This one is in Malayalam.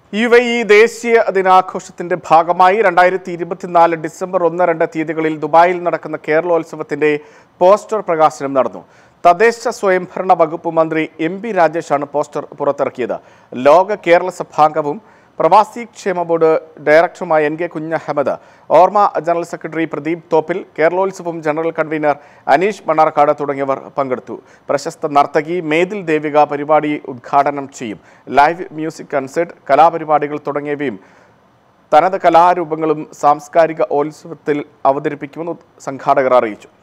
യു എ ഇ ദേശീയ ദിനാഘോഷത്തിന്റെ ഭാഗമായി രണ്ടായിരത്തി ഇരുപത്തിനാല് ഡിസംബർ ഒന്ന് രണ്ട് തീയതികളിൽ ദുബായിൽ നടക്കുന്ന കേരളോത്സവത്തിന്റെ പോസ്റ്റർ പ്രകാശനം നടന്നു തദ്ദേശ സ്വയംഭരണ വകുപ്പ് മന്ത്രി എം പി രാജേഷാണ് പോസ്റ്റർ പുറത്തിറക്കിയത് ലോക കേരള സഭാംഗവും പ്രവാസി ക്ഷേമ ബോർഡ് ഡയറക്ടറുമായ എൻ കെ കുഞ്ഞഹമ്മദ് ഓർമ്മ general secretary Pradeep Thoppil Keralotsavam general convener Aneesh Mannarkkad തുടങ്ങിയവർ പങ്കെടുത്തു പ്രശസ്ത നർത്തകി മേതിൽ ദേവിക പരിപാടി ഉദ്ഘാടനം ചെയ്യും ലൈവ് മ്യൂസിക് കൺസേർട്ട് കലാപരിപാടികൾ തുടങ്ങിയവയും തനത് കലാരൂപങ്ങളും സാംസ്കാരിക ഉത്സവത്തിൽ അവതരിപ്പിക്കുമെന്ന് സംഘാടകർ അറിയിച്ചു